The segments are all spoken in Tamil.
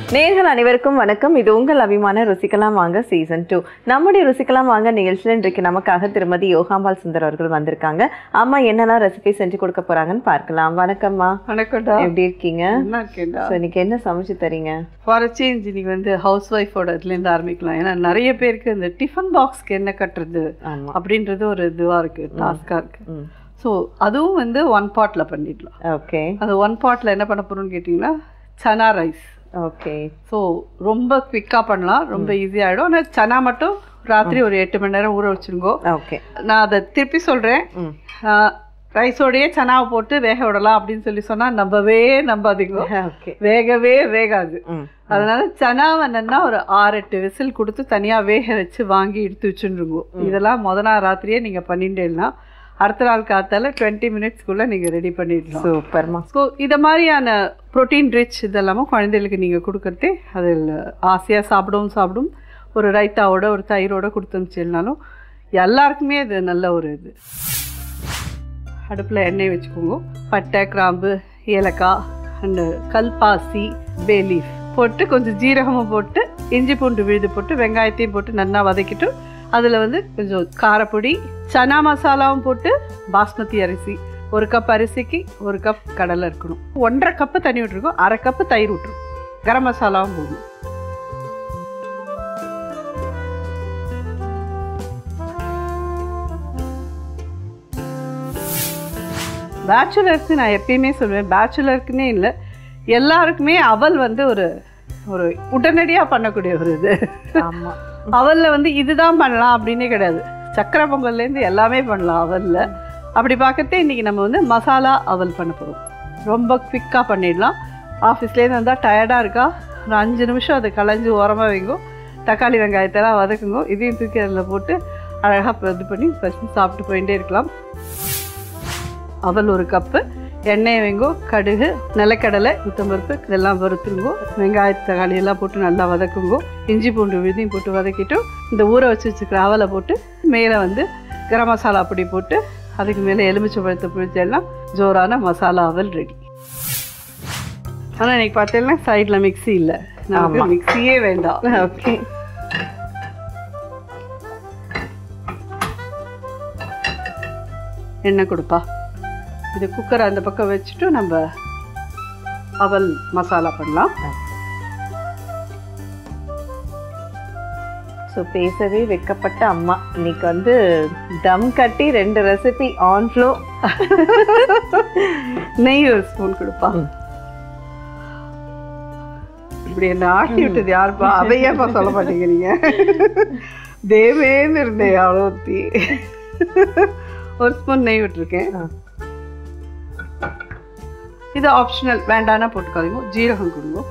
நேர்கள் அனைவருக்கும் வணக்கம் இது உங்கள் அபிமான ருசிக்கலாம் வாங்க சீசன் டூ நம்முடைய ருசிக்கலாம் வாங்க நிகழ்ச்சியில் இன்றைக்கு நமக்காக திருமதி யோகாம்பால் சுந்தர் அவர்கள் வந்திருக்காங்க அம்மா என்னெல்லாம் ரெசிபி செஞ்சு கொடுக்க போறாங்கன்னு பார்க்கலாம் வணக்கம்மா வணக்கம்டா எப்படி இருக்கீங்க நல்லா இருக்கேன்டா So, இன்னைக்கு என்ன சமைச்சு தரீங்க ஃபார் சேஞ்ச் இன்னைக்கு வந்து ஹவுஸ் ஒய்ஃபோட இதுலேருந்து ஆரம்பிக்கலாம் ஏன்னா நிறைய பேருக்கு இந்த டிஃபன் பாக்ஸ்க்கு என்ன கட்டுறது ஆமா அப்படின்றது ஒரு இதுவாக இருக்குது டாஸ்காக இருக்குது ம் ஸோ அதுவும் வந்து ஒன் பாட்டில் பண்ணிடலாம் ஓகே அது ஒன் பாட்டில் என்ன பண்ண போகிறோம்னு கேட்டிங்கன்னா சனா ரைஸ் ஓகே ஸோ ரொம்ப குவிக்காக பண்ணலாம் ரொம்ப ஈஸியாகிடும் ஆனால் சனா மட்டும் ராத்திரி ஒரு எட்டு மணி நேரம் ஊற வச்சுருங்கோ ஓகே நான் அதை திருப்பி சொல்கிறேன் ம் ரைஸோடையே சனாவை போட்டு வேக விடலாம் அப்படின்னு சொல்லி சொன்னால் நம்பவே நம்பாதீங்க ஓகே வேகவே வேகாது ம் அதனால சனாவை என்னன்னா ஒரு ஆறு எட்டு விசில் கொடுத்து தனியாக வேக வச்சு வாங்கி எடுத்து வச்சுருங்க இதெல்லாம் முத நாள் ராத்திரியே நீங்கள் பண்ணிட்டேன்னா அடுத்த நாள் காத்தால டுவெண்ட்டி மினிட்ஸ்க்குள்ளே நீங்கள் ரெடி பண்ணிடலாம் சூப்பர்மா ஸோ இதை மாதிரியான ப்ரோட்டீன் ரிச் இதெல்லாமும் குழந்தைகளுக்கு நீங்கள் கொடுக்கறதே அதில் ஆசையாக சாப்பிடவும் சாப்பிடும் ஒரு ரைத்தாவோட ஒரு தயிரோட கொடுத்து அனுப்பிச்சிருந்தாலும் எல்லாருக்குமே இது நல்ல ஒரு இது அடுப்பில் எண்ணெய் வச்சுக்கோங்க பட்டை கிராம்பு ஏலக்காய் அண்டு கல்பாசி பேலீஃப் போட்டு கொஞ்சம் ஜீரகமும் போட்டு இஞ்சி பூண்டு விழுது போட்டு வெங்காயத்தையும் போட்டு நல்லா வதக்கிட்டு அதில் வந்து கொஞ்சம் காரப்பொடி சனா மசாலாவும் போட்டு பாஸ்மதி அரிசி ஒரு கப் அரிசிக்கு ஒரு கப் கடலை இருக்கணும் ஒன்றரை கப்பு தண்ணி விட்டுருக்கோம் அரை கப்பு தயிர் விட்டுரும் கரம் மசாலாவும் போடணும் பேச்சுலருக்கு நான் எப்பயுமே சொல்லுவேன் பேச்சுலருக்குன்னே இல்லை எல்லாருக்குமே அவல் வந்து ஒரு ஒரு உடனடியாக பண்ணக்கூடிய ஒரு இது ஆமா அவலில் வந்து இதுதான் பண்ணலாம் அப்படின்னே கிடையாது சக்கரை பொங்கல்லேருந்து எல்லாமே பண்ணலாம் அவலில் அப்படி பார்க்கறதே இன்றைக்கி நம்ம வந்து மசாலா அவல் பண்ண போகிறோம் ரொம்ப குவிக்காக பண்ணிடலாம் ஆஃபீஸ்லேருந்து வந்தால் டயர்டாக இருக்கா ஒரு அஞ்சு நிமிஷம் அதை களைஞ்சு ஓரமாக வைங்கோ தக்காளி வெங்காயத்தெல்லாம் வதக்குங்கோ இதையும் தூக்கி அதில் போட்டு அழகாக இது பண்ணி ஃபஸ்ட்டு சாப்பிட்டு போயிட்டே இருக்கலாம் அவல் ஒரு கப்பு எண்ணெய் வைங்கோ கடுகு நிலக்கடலை உத்தம்பருப்பு இதெல்லாம் வறுத்துருங்கோ வெங்காய தக்காளி எல்லாம் போட்டு நல்லா வதக்குங்கோ இஞ்சி பூண்டு விதையும் போட்டு வதக்கிட்டு இந்த ஊற வச்சு வச்சுக்கிற அவலை போட்டு மேலே வந்து கரம் மசாலா பொடி போட்டு அதுக்கு மேலே எலுமிச்சை பழத்தை பிடிச்செல்லாம் ஜோரான மசாலா அவல் ரெடி ஆனால் இன்னைக்கு பார்த்தீங்கன்னா சைடில் மிக்ஸி இல்லை நமக்கு மிக்ஸியே வேண்டாம் ஓகே எண்ணெய் கொடுப்பா இது குக்கரை அந்த பக்கம் வச்சுட்டு நம்ம அவல் மசாலா பண்ணலாம் ஸோ பேசவே வைக்கப்பட்ட அம்மா இன்னைக்கு வந்து தம் கட்டி ரெண்டு ரெசிபி ஆன் ஃப்ளோ நெய் ஒரு ஸ்பூன் கொடுப்பா இப்படி என்ன ஆட்டி விட்டது யாருப்பா அதையேப்பா சொல்ல மாட்டேங்கிறீங்க தேவேன்னு இருந்தேன் அவ்வளோ ஊற்றி ஒரு ஸ்பூன் நெய் விட்டுருக்கேன் இது ஆப்ஷனல் வேண்டானா போட்டுக்காதீங்க ஜீரகம் கொடுங்க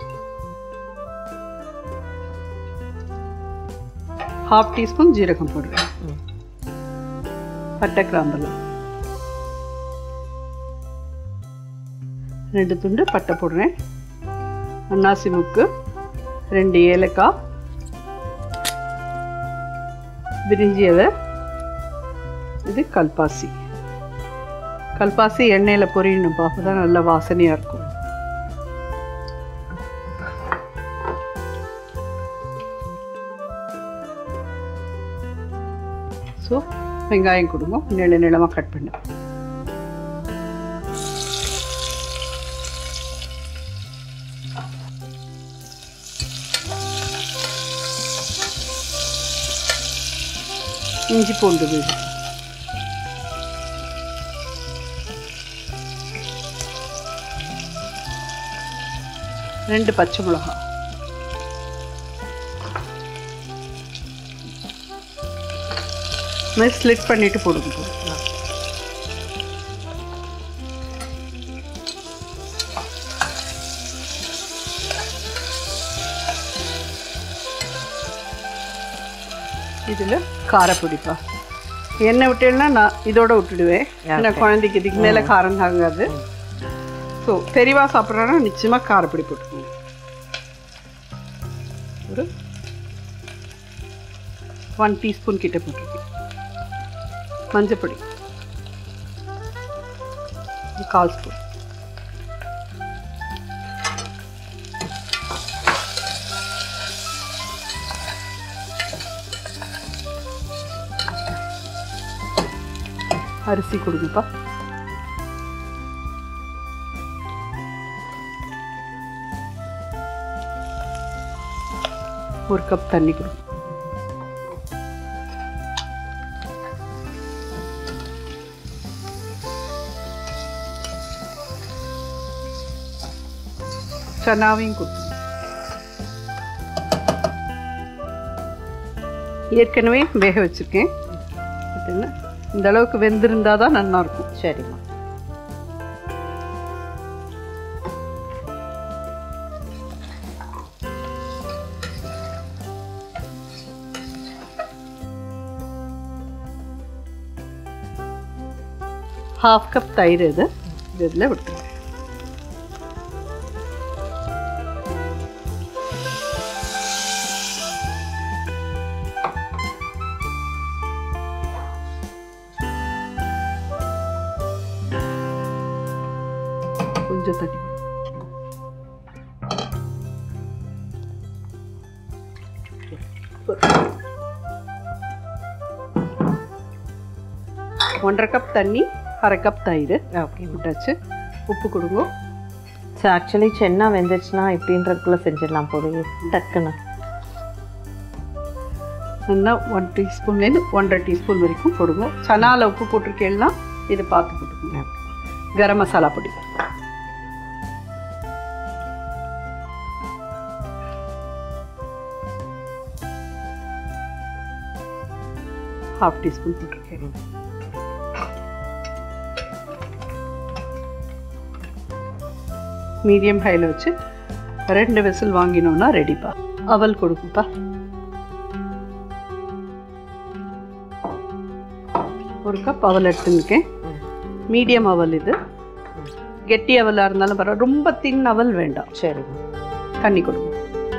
ஹாஃப் டீஸ்பூன் ஜீரகம் போடுங்க பட்டை கிராம்பெல்லாம் ரெண்டு துண்டு பட்டை போடுறேன் அன்னாசி முக்கு ரெண்டு ஏலக்காய் பிரிஞ்சி இலை இது கல்பாசி கல்பாசி எண்ணெயில் பொரியணும்ப்பா அப்போ தான் நல்ல வாசனையாக இருக்கும் ஸோ வெங்காயம் கொடுங்க நீள நீளமாக கட் பண்ணு இஞ்சி பூண்டு விழுது ரெண்டு பச்சை மிளகா மாதிரி ஸ்லிட் பண்ணிட்டு போடுங்க இதில் காரப்பொடிப்பா எண்ணெய் விட்டேன்னா நான் இதோட விட்டுடுவேன் ஏன்னா குழந்தைக்கு இதுக்கு மேலே காரம் தாங்காது ஸோ பெரியவா சாப்பிட்றோன்னா நிச்சயமாக காரப்பொடி போட்டுக்கோங்க ஒரு ஒன் டீஸ்பூன் கிட்ட போட்டிருக்கேன் மஞ்சப்பொடி ஒரு கால் ஸ்பூன் அரிசி கொடுங்கப்பா ஒரு கப் தண்ணி கொடுங்க சன்னாவையும் கொடுத்துருங்க ஏற்கனவே வேக வச்சுருக்கேன் பார்த்தீங்கன்னா இந்த அளவுக்கு வெந்திருந்தால் தான் நல்லா இருக்கும் சரிம்மா ஹாஃப் கப் தயிர் இது இது இதில் விட்டுருங்க கொஞ்சம் தண்ணி ஒன்றரை கப் தண்ணி அரை கப் தயிர் ஓகே விட்டாச்சு உப்பு கொடுங்க ஸோ ஆக்சுவலி சென்னா வெந்துச்சுன்னா இப்படின்றதுக்குள்ளே செஞ்சிடலாம் போதும் டக்குன்னு நல்லா ஒன் டீஸ்பூன்லேருந்து ஒன்றரை டீஸ்பூன் வரைக்கும் போடுங்க சனால உப்பு போட்டிருக்கேன்னா இதை பார்த்து போட்டுக்கோங்க கரம் மசாலா பொடி ஹாஃப் டீஸ்பூன் போட்டிருக்கேன் மீடியம் ஹையில் வச்சு ரெண்டு விசில் வாங்கினோன்னா ரெடிப்பா அவல் கொடுக்குப்பா ஒரு கப் அவல் எடுத்துருக்கேன் மீடியம் அவல் இது கெட்டி அவலாக இருந்தாலும் பரவாயில்ல ரொம்ப தின் அவல் வேண்டாம் சரிம்மா தண்ணி கொடுங்க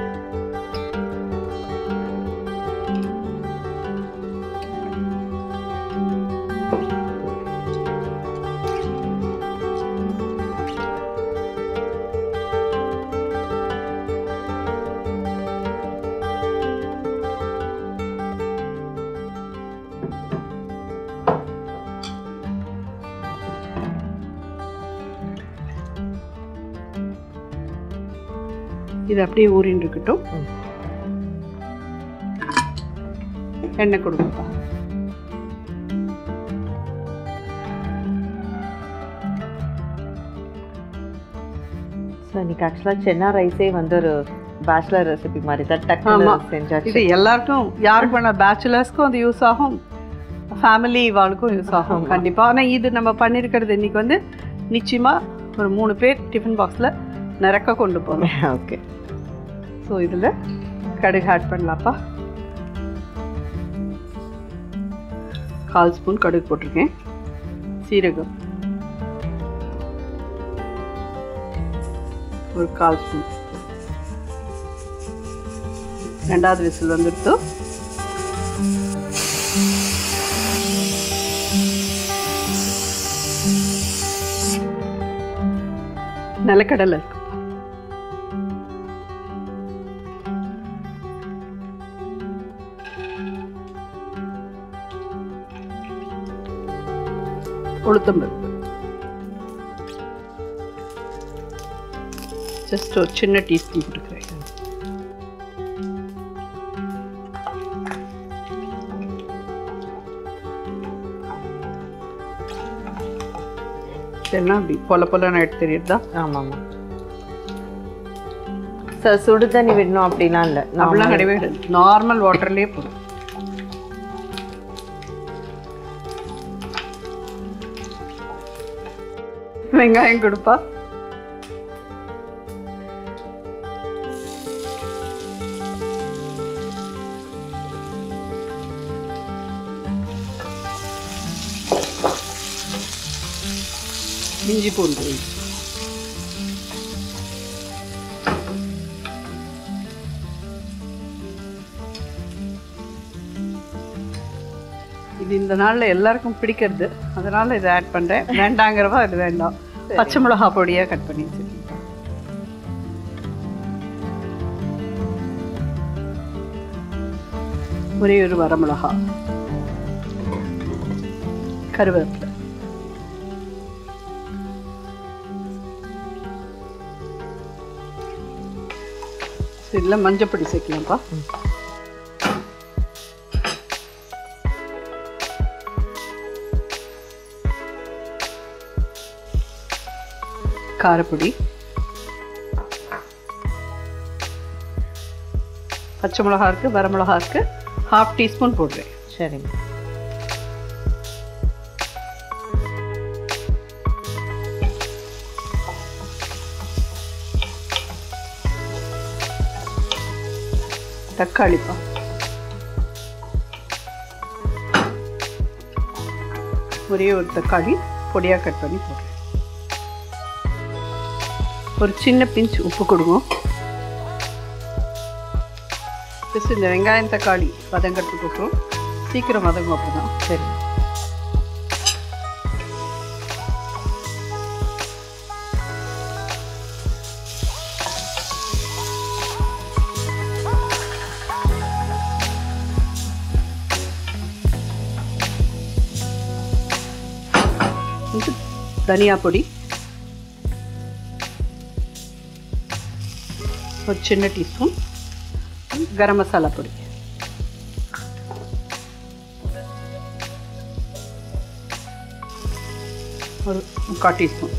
இது அப்படியே ஊறின்னு இருக்கட்டும் ம். எண்ணெய் கொடுங்கப்பா ஸோ இன்னைக்கு ஆக்சுவலாக சென்னா ரைஸே வந்து ஒரு பேச்சுலர் ரெசிபி மாதிரி தான் டக்குன்னு ஆமா. செஞ்சாச்சு இது எல்லாருக்கும் யாருக்கு வேணா பேச்சுலர்ஸ்க்கும் அது யூஸ் ஆகும் ஃபேமிலி வாழ்க்கும் யூஸ் ஆகும் ஆமா. கண்டிப்பாக ஆனால் இது நம்ம பண்ணியிருக்கிறது இன்னைக்கு வந்து நிச்சயமாக ஒரு மூணு பேர் டிஃபன் பாக்ஸில் நிறக்க கொண்டு போகணும் ஓகே ஸோ இதில் கடுகு ஆட் பண்ணலாப்பா கால் ஸ்பூன் கடுகு போட்டிருக்கேன் சீரகம் ஒரு கால் ஸ்பூன் ரெண்டாவது விசில் வந்துடுத்து நிலக்கடலை இருக்கு உளுத்தம்பருப்பு ஜஸ்ட் ஒரு சின்ன டீஸ்பூன் போட்டுக்கிறேன் இதெல்லாம் அப்படி பொல பொலன்னு எடுத்து தெரியுதா ஆமாம்மா சார் சுடு தண்ணி விடணும் அப்படிலாம் இல்லை அப்படிலாம் கிடையவே கிடையாது நார்மல் வாட்டர்லேயே போதும் வெங்காயம் கொடுப்பா இஞ்சி பூண்டு இது இந்த நாளில் எல்லாருக்கும் பிடிக்கிறது அதனால இதை ஆட் பண்ணுறேன் வேண்டாங்கிறவா இது வேண்டாம் பச்சை மிளகா பொடியாக கட் பண்ணி வச்சிருக்கேன் ஒரே ஒரு வரமிளகா கருவேப்பிலை இதில் மஞ்சப்பொடி சேர்க்கலாம்ப்பா காரப்பொடி பச்சை மிளகா இருக்குது வரமிளகா இருக்குது ஹாஃப் டீஸ்பூன் போடுறேன் சரிம்மா தக்காளிப்பா ஒரே ஒரு தக்காளி பொடியாக கட் பண்ணி போடுறேன் ஒரு சின்ன பிஞ்ச் உப்பு கொடுங்க ஜஸ்ட் இந்த வெங்காயம் தக்காளி வதங்கிறதுக்கு அப்புறம் சீக்கிரம் வதங்கும் அப்போ தான் சரி இது தனியா பொடி ஒரு சின்ன டீஸ்பூன் கரம் மசாலா பொடி ஒரு முக்கால் டீஸ்பூன்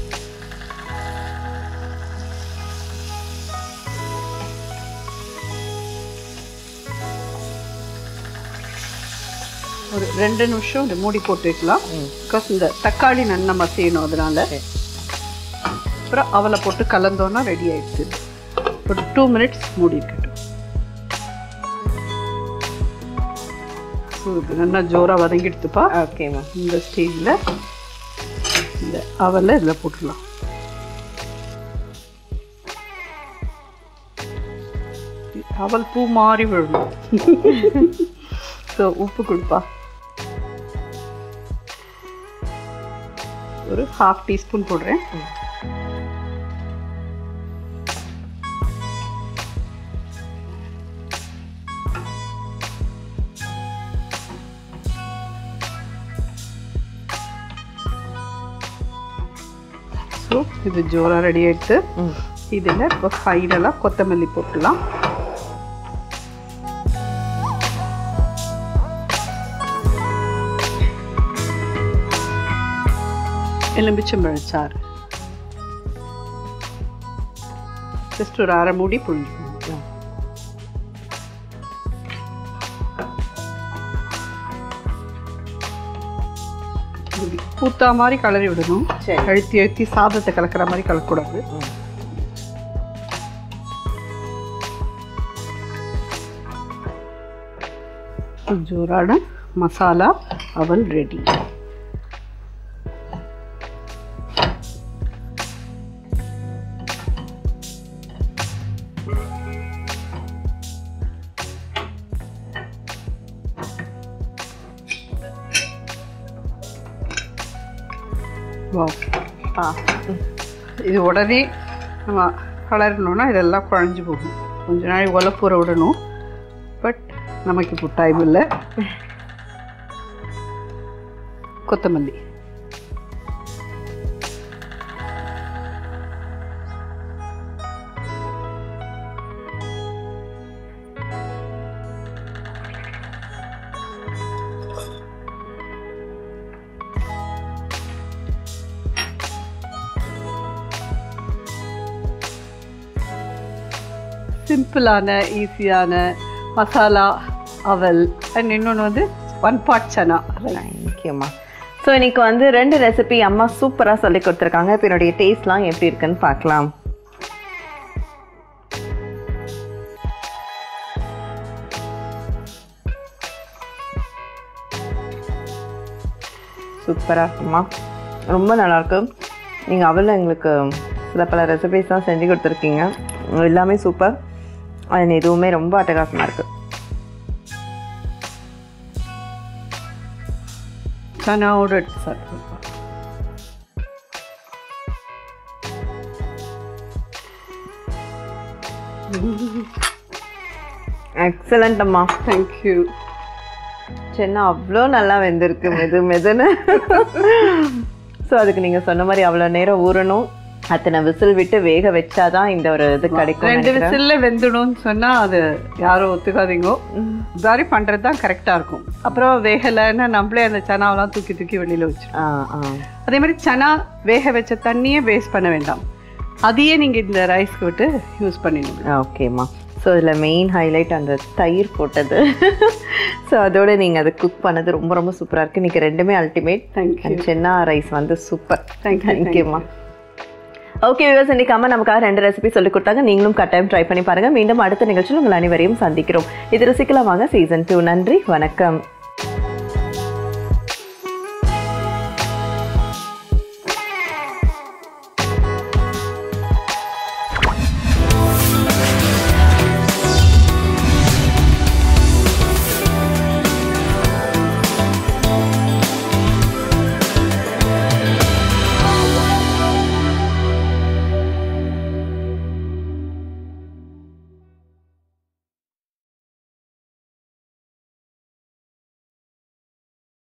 ஒரு ரெண்டு நிமிஷம் இந்த மூடி போட்டு வைக்கலாம் பிகாஸ் இந்த தக்காளி நல்லா மசியணும் அதனால சரி. அப்புறம் அவலை போட்டு கலந்தோன்னா ரெடி ஆயிடுச்சு ஒரு டூ மினிட்ஸ் மூடி இருக்கட்டும் So, இது நல்லா ஜோராக வதங்கிடுத்துப்பா ஓகேம்மா இந்த ஸ்டேஜில் இந்த அவலை இதில் போட்டுடலாம் அவல் பூ மாறி விழணும் ஸோ உப்பு கொடுப்பா ஒரு ஹாஃப் டீஸ்பூன் போடுறேன் ஸோ இது ஜோராக ரெடி ஆயிடுச்சு ம் இதில் இப்போ ஃபைனலாக கொத்தமல்லி போட்டுடலாம் எலும்பிச்சம்பழச்சாறு ஜஸ்ட் ஒரு அரை மூடி புழிஞ்சுக்கணும் இப்படி பூத்தா மாதிரி கலரி விடணும் சரி. அழுத்தி அழுத்தி சாதத்தை கலக்கிற மாதிரி கலக்கக்கூடாது ம் ஜோரான மசாலா அவல் ரெடி வாவ் ஆ இது உடனே நம்ம கலரணும்னா இதெல்லாம் குழஞ்சி போகும் கொஞ்ச நாள் உலப்பூற விடணும் பட் நமக்கு இப்போ டைம் இல்லை கொத்தமல்லி சிம்பிளான ஈஸியான மசாலா அவல் அண்ட் இன்னொன்று வந்து ஒன் பாட் சனா தேங்க்யூம்மா ஸோ இன்னைக்கு வந்து ரெண்டு ரெசிபி அம்மா சூப்பராக சொல்லி கொடுத்துருக்காங்க இப்போ என்னுடைய டேஸ்ட்லாம் எப்படி இருக்குன்னு பார்க்கலாம் சூப்பராக இருக்குமா ரொம்ப நல்லாயிருக்கு நீங்கள் அவள் எங்களுக்கு சில பல ரெசிபிஸ்லாம் செஞ்சு கொடுத்துருக்கீங்க எல்லாமே சூப்பர் அண்ட் இதுவுமே ரொம்ப அட்டகாசமாக இருக்குது சனாவோட எடுத்து சாப்பிடுவோம் எக்ஸலண்ட் அம்மா தேங்க்யூ சென்னா அவ்வளோ நல்லா வெந்திருக்கு மெது மெதுன்னு ஸோ அதுக்கு நீங்கள் சொன்ன மாதிரி அவ்வளோ நேரம் ஊறணும் அத்தனை விசில் விட்டு வேக வச்சாதான் இந்த ஒரு இது கிடைக்கும் ரெண்டு நினைக்கிறேன். விசில்ல வெந்துடும்னு சொன்னா அது யாரும் ஒத்துக்காதீங்க இது மாதிரி பண்றது தான் கரெக்டா இருக்கும் அப்புறம் வேகலைன்னா நம்மளே அந்த சனாவெல்லாம் தூக்கி தூக்கி வெளியில வச்சிடும் ஆ ஆ அதே மாதிரி சனா வேக வச்ச தண்ணியே வேஸ்ட் பண்ண வேண்டாம் அதையே நீங்க இந்த ரைஸ்க்கு விட்டு யூஸ் பண்ணிடுங்க ஓகேம்மா ஸோ இதில் மெயின் ஹைலைட் அந்த தயிர் போட்டது ஸோ அதோட நீங்கள் அதை குக் பண்ணது ரொம்ப ரொம்ப சூப்பராக இருக்குது இன்றைக்கி ரெண்டுமே ultimate thank you and chana rice வந்து சூப்பர் Thank you, தேங்க்யூம்மா ஓகே விவஸ் இன்னைக்கு அம்மா நமக்காக ரெண்டு ரெசிபி சொல்லி கொடுத்தாங்க நீங்களும் கட்டாயம் ட்ரை பண்ணி பாருங்க மீண்டும் அடுத்த நிகழ்ச்சியில் உங்கள் அனைவரையும் சந்திக்கிறோம் இது ருசிக்கலாம் வாங்க சீசன் டூ நன்றி வணக்கம்